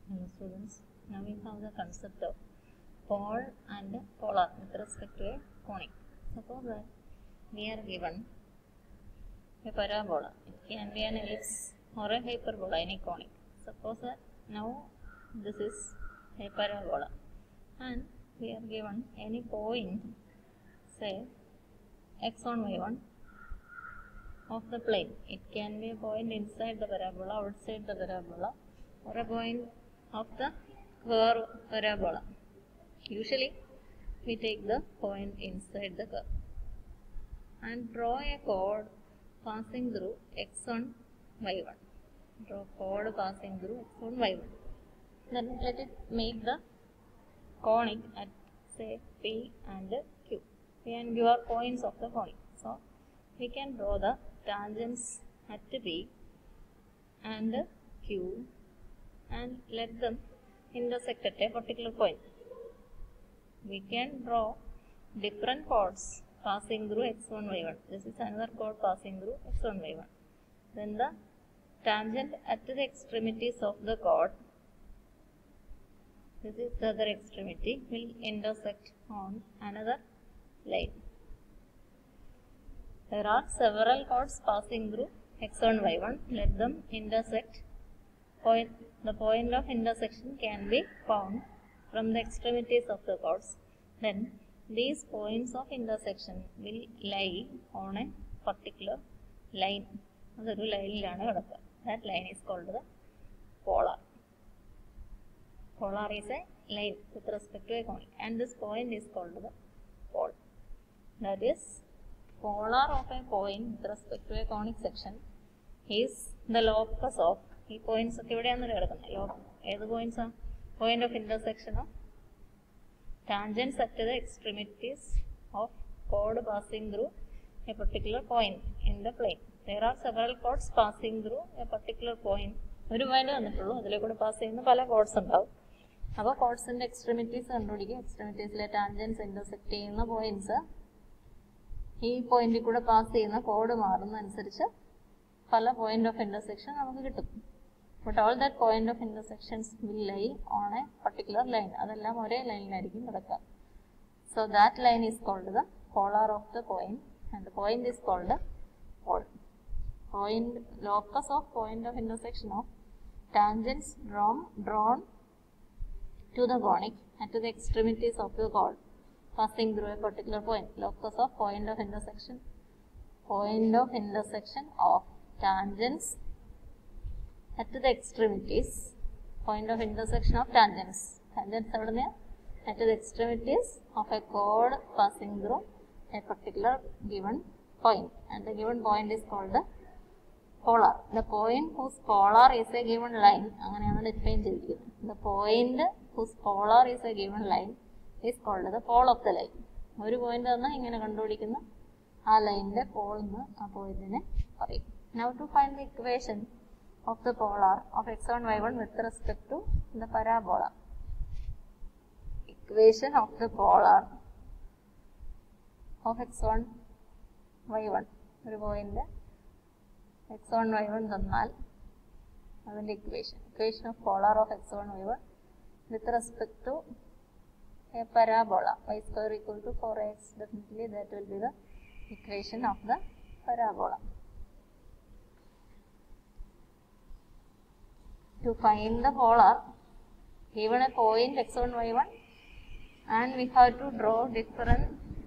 Hello students, now we have the concept of pole and polar with respect to a conic. Suppose that we are given a parabola. It can be an ellipse or a hyperbola, any conic. Suppose that now this is a parabola and we are given any point, say x1, y1 of the plane. It can be a point inside the parabola, outside the parabola, or a point of the curve parabola. Usually, we take the point inside the curve and draw a chord passing through x1, y1. Draw chord passing through x1, y1. Then let it make the conic at say P and Q. P and Q are points of the conic. So, we can draw the tangents at P and Q and let them intersect at a particular point. We can draw different chords passing through x1, y1. This is another chord passing through x1, y1. Then the tangent at the extremities of the chord, this is the other extremity, will intersect on another line. There are several chords passing through x1, y1. Let them intersect. Point, the point of intersection can be found from the extremities of the chords. Then these points of intersection will lie on a particular line. അതൊരു ലൈനിലാണ് കിടക്കുക that line is called the polar polar is a line with respect to a conic and this point is called the pole that is polar of a point with respect to a conic section is the locus of ഈ points ഒക്കെ എവിടെയാണ് കിടക്കുന്നത് ലോ ഏത് points ആ point of intersection of tangents at the extremities of കോഡ് passing through a particular point in the plane there are several chords passing through a particular point ഒരു point വന്നിട്ടുള്ളൂ അതിലെ കൂടെ പാസ് ചെയ്യുന്ന പല കോഡ്സ് ഉണ്ടാവും അപ്പോൾ കോഡ്സിന്റെ എക്സ്ട്രിമിറ്റീസ് കണ്ടുപിടിക്കുക എക്സ്ട്രിമിറ്റീസിലെ ടാൻജൻസ് ഇന്റർസെക്ട് ചെയ്യുന്ന പോയിന്റ്സ് ഈ പോയിന്റിൽ കൂടെ പാസ് ചെയ്യുന്ന കോഡ് മാറുന്ന അനുസരിച്ച് പല പോയിന്റ് ഓഫ് ഇന്റർസെക്ഷൻ നമുക്ക് കിട്ടും but all that point of intersections will lie on a particular line അതെല്ലാം ഒരേ ലൈനിലായിരിക്കും കിടക്കുക so that line is called the polar of the point and the point is called pole point locus of point of intersection of tangents drawn drawn to the conic and to the extremities of the chord passing through a particular point. Locus of point of intersection. Point of intersection of tangents at the extremities. Point of intersection of tangents. Tangents എവിടെ നിന്ന് at the extremities of a chord passing through a particular given point. And the given point is called the polar. The point whose polar is a given line. അങ്ങനെയാണ് define ചെയ്തിരിക്കുന്നത്. The point whose polar is a given line is called the pole of the line. ഒരു point തന്നാൽ ഇങ്ങനെ കണ്ടുപിടിക്കുന്ന ആ ലൈനിന്റെ Paul എന്ന് ആ പോയിന്റിനെ പറയും now to find the equation of the polar of x one y one with respect to the parabola equation of the polar of x one y one ഒരു point x one y one തന്നാൽ അതിന്റെ equation equation of polar of x one y one with respect to a parabola y square equal to 4x definitely that will be the equation of the parabola to find the polar given a point x1 y1 and we have to draw different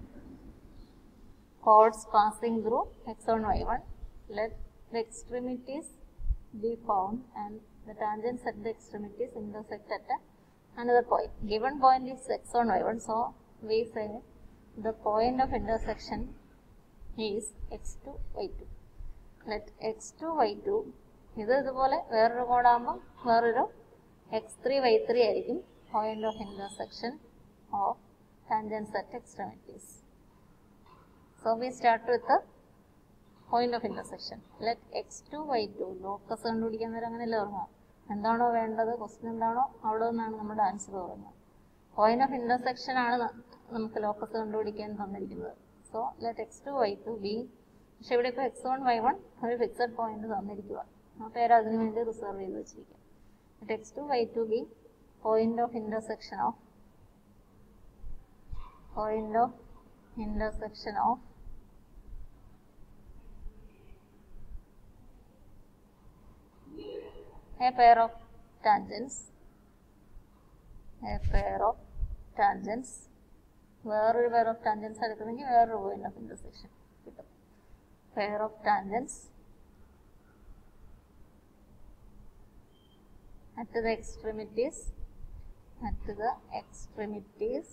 chords passing through x1 y1 let the extremities be found and the tangents at the extremities intersect at a another point. Given point is x1, y1. So, we say the point of intersection is x2, y2. Let x2, y2 ഇത് ഇതുപോലെ വേറൊരു കോഡാകുമ്പോൾ വേറൊരു x three y three ആയിരിക്കും point of intersection of tangents at extremities so we start with point of intersection let x two y two locus കണ്ടുപിടിക്കാൻ നേരം അങ്ങനെയല്ലേ ഓർമ്മ എന്താണോ വേണ്ടത് ക്വസ്റ്റ്യൻ എന്താണോ അവിടെ നിന്നാണ് നമ്മുടെ ആൻസർ പറയുന്നത് പോയിന്റ് ഓഫ് ഇന്റർസെക്ഷൻ ആണ് നമുക്ക് ലോക്കസ് കണ്ടുപിടിക്കാൻ തന്നിരിക്കുന്നത് so let x two y two be പക്ഷെ ഇവിടെ ഇപ്പോൾ എക്സ് വൺ വൈ വൺ ഒരു ഫിക്സഡ് പോയിന്റ് തന്നിരിക്കുക ആ പേര് അതിനു വേണ്ടി റിസർവ് ചെയ്ത് വെച്ചിരിക്കുക let x2 y2 be point of intersection of point of intersection of a pair of tangents a pair of tangents വേറൊരു പെയർ ഓഫ് ടാൻജൻസ് എടുക്കുന്നെങ്കിൽ വേറൊരു പോയിന്റ് ഓഫ് ഇന്റർസെക്ഷൻ കിട്ടും pair of tangents at the extremities at the extremities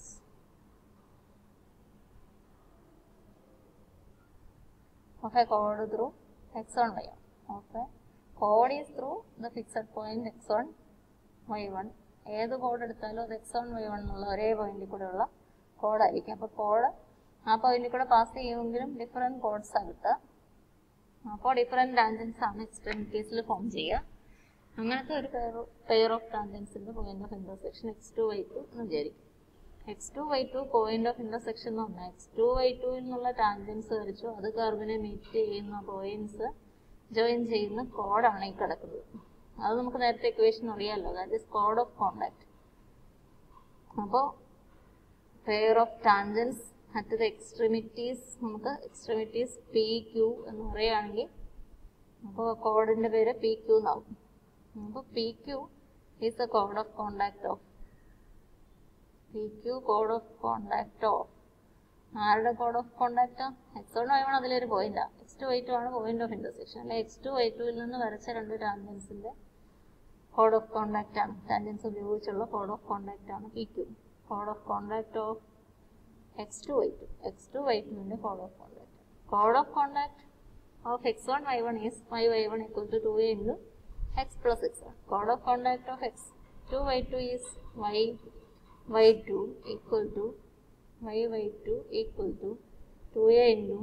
of a chord through x1 y1 of a chord is through the fixed point x1 y1 ഏത് code എടുത്താലും അത് X one y one എന്നുള്ള ഒരേ പോയിന്റിൽ കൂടെയുള്ള കോഡായിരിക്കും അപ്പോൾ code ആ പോയിന്റിൽ കൂടെ പാസ് ചെയ്യുമെങ്കിലും ഡിഫറെൻറ്റ് കോഡ്സ് കിട്ടുക അപ്പോൾ ഡിഫറെൻറ്റ് ടാൻജൻസ് ആണ് എക്സ്ട്രീമിറ്റീസിൽ ഫോം ചെയ്യുക അങ്ങനത്തെ ഒരു പെയർ പെയർ ഓഫ് ടാൻജൻസിന്റെ point of intersection x two y two എന്ന് വിചാരിക്കും x two y two point of intersection എന്ന് പറഞ്ഞാൽ എക്സ് ടു വൈ ടുവിൽ നിന്നുള്ള ടാൻജൻസ് വരച്ചു അത് കർവിനെ മീറ്റ് ചെയ്യുന്ന പോയിന്റ്സ് ജോയിൻ ചെയ്യുന്ന കോഡാണ് ഈ കിടക്കുന്നത് അത് നമുക്ക് നേരത്തെ ഇക്വേഷൻ അറിയാമല്ലോ that is code of contact അപ്പോൾ pair of tangents at the extremities നമുക്ക് എക്സ്ട്രിമിറ്റീസ് പി ക്യൂ എന്ന് പറയുകയാണെങ്കിൽ അപ്പോൾ കോഡിന്റെ പേര് പി ക്യൂ എന്നാവും അപ്പോൾ P Q is A code of contact of P Q code of contact of ആരുടെ code of contact X one y one അതിലൊരു പോയിന്റാ എക്സ് ടു വൈ ടു ആണ് പോയിന്റ് ഓഫ് ഇന്റർസെക്ഷൻ അല്ലെ എക്സ് ടു വൈ ടുവിൽ നിന്ന് വരച്ച രണ്ട് ടാൻജൻസിന്റെ code of contact ആണ് tangents ഉപയോഗിച്ചുള്ള കോഡ് ഓഫ് കോണ്ടാക്ട് ആണ് P Q code of contact of X two y to X two Y ടുവിന്റെ code of contact code of contact of x1 y1 is y y1 equal to 2a into x plus x1. Code of conduct of x2 y2 is y y2 equal to y y2 equal to 2a into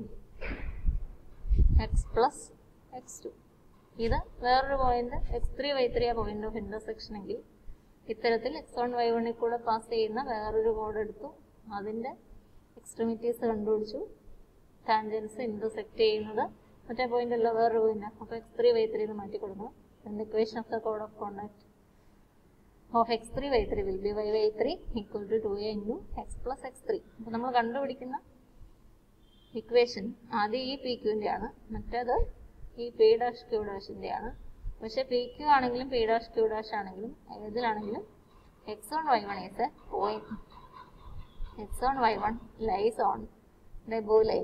x plus x2. ഇത് വേറൊരു point x three y three ആ point of intersection എങ്കിൽ ഇത്തരത്തിൽ X one Y വണ്ണിൽ കൂടെ pass ചെയ്യുന്ന വേറൊരു code എടുത്തു അതിന്റെ എക്സ്ട്രിമിറ്റീസ് കണ്ടുപിടിച്ചു ടാൻജൻസ് ഇന്റർസെക്ട് ചെയ്യുന്നത് മറ്റേ പോയിന്റ് അല്ല വേറൊരു പോയിന്റ് അപ്പോൾ എക്സ് ത്രീ വൈ ത്രീ എന്ന് മാറ്റി കൊടുക്കണം then equation of the code of conduct of x3 y3 will be y y3 equal to 2a into x plus x3 അപ്പോൾ നമ്മൾ കണ്ടുപിടിക്കുന്ന ഇക്വേഷൻ ആദ്യം ഈ പി ക്യൂവിൻ്റെ ആണ് മറ്റേത് ഈ പി ഡാഷ് ക്യൂ ഡാഷിൻ്റെ ആണ് പക്ഷെ പി ക്യൂ ആണെങ്കിലും പി ഡാഷ് ക്യൂ ഡാഷ് ആണെങ്കിലും ഏതിലാണെങ്കിലും x one y one is a point x one y one lies on the bow line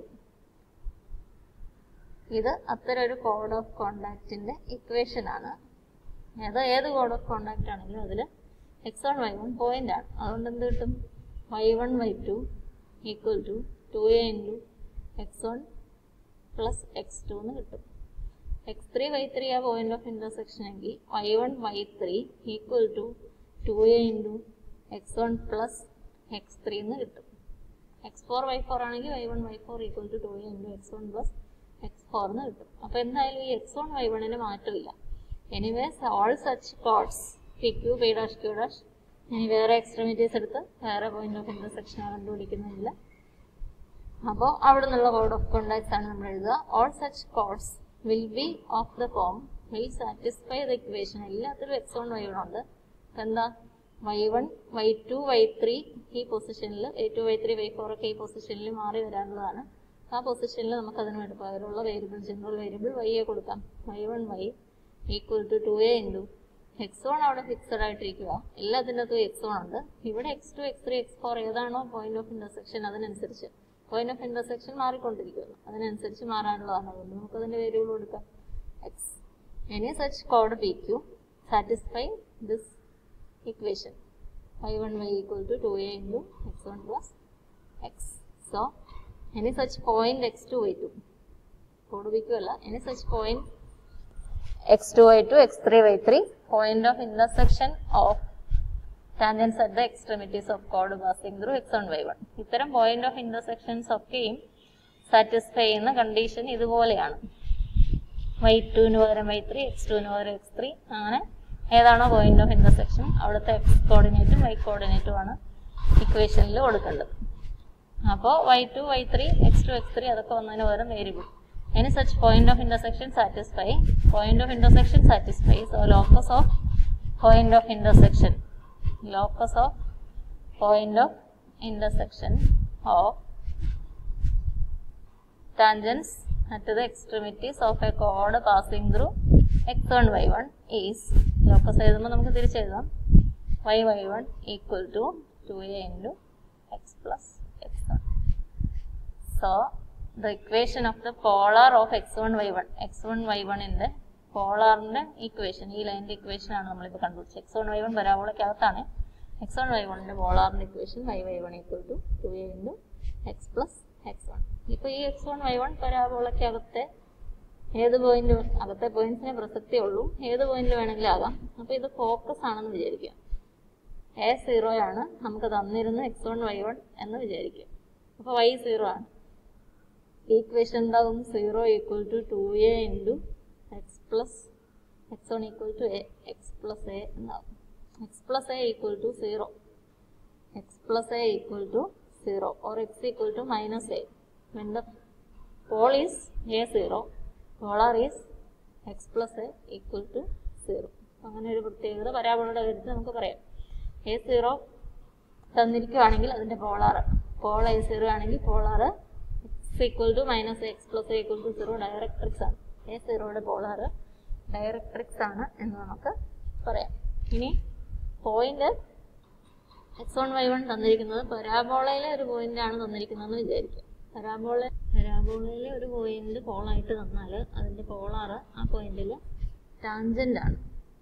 ഇത് അത്തരം ഒരു കോഡ് ഓഫ് കോണ്ടാക്റ്റിന്റെ ഇക്വേഷൻ ആണ് അത് ഏത് കോഡ് ഓഫ് കോണ്ടാക്ട് ആണെങ്കിലും അതിൽ x one y one point ആണ് അതുകൊണ്ട് എന്ത് കിട്ടും y one y two equal to two a into x one plus x two എന്ന് കിട്ടും എക്സ് ത്രീ വൈ ത്രീ ആ പോയിന്റ് ഓഫ് ഇന്റർസെക്ഷൻ എങ്കിൽ y one y three equal to two a into x one plus x three എന്ന് കിട്ടും x four y four ആണെങ്കിൽ y one y four equal to two a into x one plus x four എന്ന് കിട്ടും അപ്പോൾ എന്തായാലും ഈ x one y വണ്ണിന് മാറ്റമില്ല anyways all such chords P Q P dash Q dash ഇനി വേറെ എക്സ്ട്രീമിറ്റീസ് എടുത്ത് വേറെ പോയിന്റ് ഓഫ് ഇന്റർസെക്ഷൻ കണ്ടുപിടിക്കുന്നില്ല അപ്പോൾ അവിടെ നിന്നുള്ള കോഡ് ഓഫ് കോണ്ടാക്ട്സ് ആണ് നമ്മൾ എഴുതുക all such chords will be of the form will satisfy the equation എല്ലാത്തിലും എക്സ് വൺ വൈ വൺ ഉണ്ട് എന്താ y one y two y three ഈ പൊസിഷനിൽ y two y three y four ഒക്കെ ഈ പൊസിഷനിൽ മാറി വരാനുള്ളതാണ് ആ പൊസിഷനിൽ നമുക്ക് അതിന് വേണ്ടി പകരമുള്ള വേരിയബിൾ ജനറൽ വേരിയബിൾ വൈയെ കൊടുക്കാം y one y equal to two a into x one അവിടെ ഫിക്സഡ് ആയിട്ടിരിക്കുക എല്ലാത്തിൻ്റെ അകത്തും എക്സ് വൺ ഉണ്ട് ഇവിടെ x two x three x four ഏതാണോ പോയിന്റ് ഓഫ് ഇന്റർസെക്ഷൻ അതിനനുസരിച്ച് പോയിന്റ് ഓഫ് ഇന്റർസെക്ഷൻ മാറിക്കൊണ്ടിരിക്കുന്നു അതിനനുസരിച്ച് മാറാനുള്ളതാണ് അതുകൊണ്ട് നമുക്ക് അതിന്റെ വേരിയബിൾ കൊടുക്കാം എക്സ് എനി സച്ച് കോഡ് P Q satisfy this equation y one y equal to two a into x one plus x so any such point x2 y2 code pq അല്ല any such point x2 y2 x3 y3 point of intersection of tangents at the extremities of chord passing through x1 y1 ഇത്തരം point of intersections ഒക്കെയും satisfy ചെയ്യുന്ന condition ഇതുപോലെയാണ് y ടുവിന് പകരം Y three X ടുവിന് പകരം X three അങ്ങനെ ഏതാണോ പോയിന്റ് ഓഫ് ഇന്റർസെക്ഷൻ അവിടുത്തെ എക്സ് കോർഡിനേറ്റും വൈ കോർഡിനേറ്റും ആണ് ഇക്വേഷനിൽ കൊടുക്കേണ്ടത് അപ്പോൾ y two y three x two x three അതൊക്കെ വന്നതിന് പകരം variable any such point of intersection satisfy point of intersection satisfy so locus of point of intersection locus of point of intersection of tangents at the extremities of a chord passing through x1 y1 is locus എഴുതുമ്പോൾ നമുക്ക് തിരിച്ചെഴുതാം y y1 equal to 2a into x plus x1 so the equation of the polar of x1 y1 x1 y1 ന്റെ പോളാറിന്റെ equation ഈ ലൈനിന്റെ equation ആണ് നമ്മളിപ്പോൾ കണ്ടുപിടിച്ചത് x one y one പരാബോളക്കകത്താണ് x one y വണ്ണിന്റെ പോളാറിന്റെ equation y y one equal to two a into x plus x one ഇപ്പോൾ ഈ എക്സ് വൺ വൈ വൺ പരാബോളക്കകത്തെ ഏത് പോയിന്റ് അകത്തെ പോയിന്റ്സിനെ പ്രസക്തി ഉള്ളൂ ഏത് പോയിന്റിൽ വേണമെങ്കിലും ആകാം അപ്പോൾ ഇത് ഫോക്കസ് ആണെന്ന് വിചാരിക്കുക എ സീറോ ആണ് നമുക്ക് തന്നിരുന്ന എക്സ് വൺ വൈ വൺ എന്ന് വിചാരിക്കുക അപ്പോൾ വൈ സീറോ ആണ് ഈക്വേഷൻ എന്താകും zero equal to two a into x plus x one equal to a x plus a എന്നാകും x plus a equal to zero x plus a equal to zero or x equal to minus a when the pole is a zero polar is x plus a equal to zero അങ്ങനെ ഒരു പ്രത്യേകത പരാബോളയുടെ കാര്യത്തിൽ നമുക്ക് പറയാം A zero തന്നിരിക്കുകയാണെങ്കിൽ അതിൻ്റെ polar pole a zero ആണെങ്കിൽ polar x equal to minus x plus a equal to zero directrix ആണ് എ സീറോയുടെ പോളാർ ഡയറക്ട്രിക്സ് ആണ് എന്ന് നമുക്ക് പറയാം ഇനി point x one y one തന്നിരിക്കുന്നത് പരാബോളയിലെ ഒരു പോയിന്റ് ആണ് തന്നിരിക്കുന്നതെന്ന് വിചാരിക്കുക പരാബോള പരാബോളയിലെ ഒരു പോയിന്റ് പോളായിട്ട് തന്നാൽ അതിന്റെ പോളാർ ആ പോയിന്റിൽ ടാൻജന്റ് ആണ്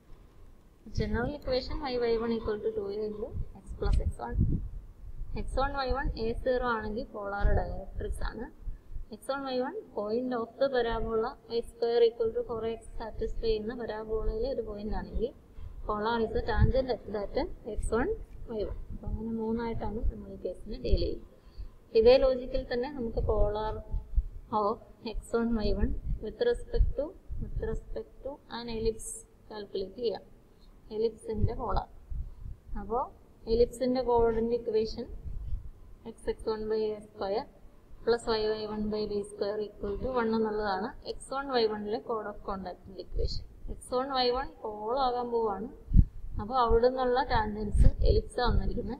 general equation y y one equal to two into x plus x one x one y one a zero ആണെങ്കിൽ പോളാർ ഡയറക്ട്രിക്സ് ആണ് x one y one point of the parabola y square equal to four x satisfy ചെയ്യുന്ന പരാബോളയിലെ ഒരു point ആണെങ്കിൽ polar is a tangent at that x one y one അപ്പം അങ്ങനെ മൂന്നായിട്ടാണ് നമ്മൾ ഈ കേസിനെ ഡീൽ ചെയ്യുന്നത് ഇതേ ലോജിക്കിൽ തന്നെ നമുക്ക് polar of x one y one with respect to with respect to an ellipse calculate ചെയ്യാം എലിപ്സിന്റെ പോളാർ അപ്പോൾ എലിപ്സിന്റെ കോർഡിന്റെ equation x x one by a square plus y y one by b square equal to one എന്നുള്ളതാണ് x one y വണ്ണിലെ കോഡ് of കോണ്ടാക്ടിന്റെ equation x one y one pole ആകാൻ പോവാണ് അപ്പോൾ അവിടെ നിന്നുള്ള ടാൻജൻസ് എലിപ്സ് വന്നിരിക്കുന്നത്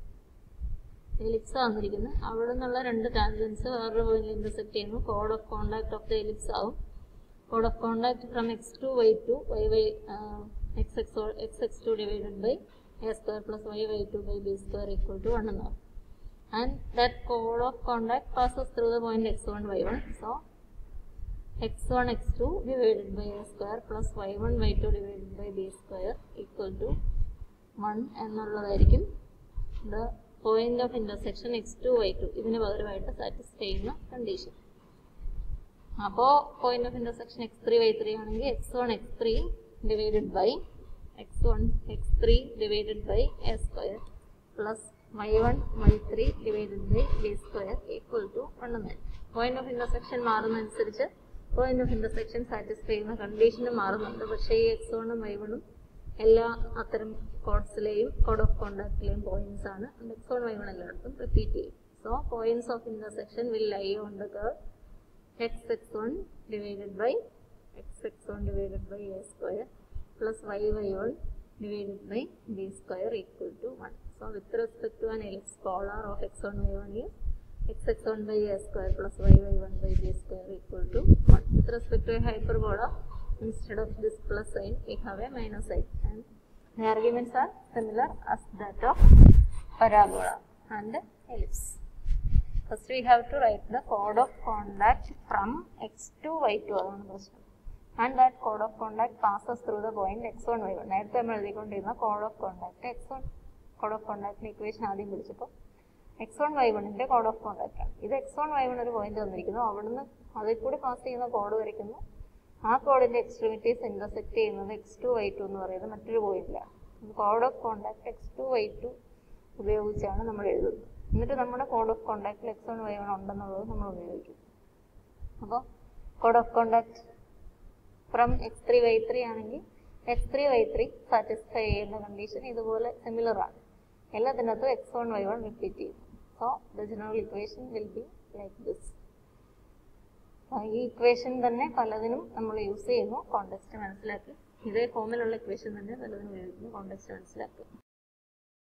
എലിപ്സ് വന്നിരിക്കുന്നത് അവിടെ നിന്നുള്ള രണ്ട് ടാൻജൻസ് വേറൊരു പോയിന്റിൽ ഇന്റർസെക്ട് ചെയ്യുന്നു കോഡ് of contact of the ellipse ആവും കോഡ് of contact from x two y two y y x x x x two divided by a square plus y y two by b square equal to one എന്നാവും and that code of contact passes through the point x1 y1 so x1 x2 divided by a square plus y1 y2 divided by b square equal to 1 എന്നുള്ളതായിരിക്കും the point of intersection x2 y2 ഇതിന് പകരമായിട്ട് satisfy ചെയ്യുന്ന condition അപ്പോൾ point of intersection x three y three ആണെങ്കിൽ x one x three divided by x one x three divided by a square plus y one y three divided by b square equal to one എന്ന് point of intersection മാറുന്നതനുസരിച്ച് point of intersection satisfy ചെയ്യുന്ന കണ്ടീഷനും മാറുന്നുണ്ട് പക്ഷേ ഈ X വണ്ണും Y വണ്ണും എല്ലാ അത്തരം കോഡ്സിലെയും കോഡ് ഓഫ് കോണ്ടാക്റ്റിലെയും പോയിന്റ്സ് ആണ് എക്സ് വൺ വൈ വൺ എല്ലായിടത്തും റിപ്പീറ്റ് ചെയ്യും so points of intersection will lie on the curve x x one divided by x x one divided by a square plus y y one divided by b square equal to 1. So with respect to an ellipse polar of x1 y1 is x x1 by a square plus y y1 by b square equal to 1. With respect to a hyperbola, instead of this plus sign, we have a minus sign. And the arguments are similar as that of parabola and ellipse. First we have to write the code of contact from x to y2 അതാണ് പ്രശ്നം and that code of contact passes through the point x one y one നേരത്തെ നമ്മൾ എഴുതിക്കൊണ്ടിരുന്ന code of contact X one code of കോണ്ടാക്ടിന്റെ equation ആദ്യം പിടിച്ചപ്പോൾ X one y വണ്ണിന്റെ code of contact ആണ് ഇത് എക്സ് വൺ വൈ വൺ ഒരു point തന്നിരിക്കുന്നു അവിടുന്ന് അതിൽ കൂടി പാസ് ചെയ്യുന്ന കോഡ് വരയ്ക്കുന്നു ആ കോഡിന്റെ എക്സ്ട്രീമിറ്റീസ് ഇന്റർസെക്ട് ചെയ്യുന്നത് എക്സ് ടു വൈ ടു എന്ന് പറയുന്നത് മറ്റൊരു പോയിന്റിലാണ് കോഡ് of contact x two y two ഉപയോഗിച്ചാണ് നമ്മൾ എഴുതുന്നത് എന്നിട്ട് നമ്മുടെ കോഡ് ഓഫ് കോണ്ടാക്റ്റിൽ എക്സ് വൺ വൈ വൺ ഉണ്ടെന്നുള്ളത് നമ്മൾ ഉപയോഗിക്കും അപ്പോൾ കോഡ് of contact from x three y three ആണെങ്കിൽ x three y three satisfy ചെയ്യുന്ന കണ്ടീഷൻ ഇതുപോലെ സിമിലർ ആണ് എല്ലാത്തിനകത്തും x one y one repeat ചെയ്യും so the general equation will be like this ഈ ഇക്വേഷൻ തന്നെ പലതിനും നമ്മൾ യൂസ് ചെയ്യുന്നു കോണ്ടെക്സ്റ്റ് മനസ്സിലാക്കി ഇതേ ഫോമിലുള്ള ഇക്വേഷൻ തന്നെ പലതിനും ഉപയോഗിക്കുന്നു കോണ്ടെക്സ്റ്റ് മനസ്സിലാക്കുക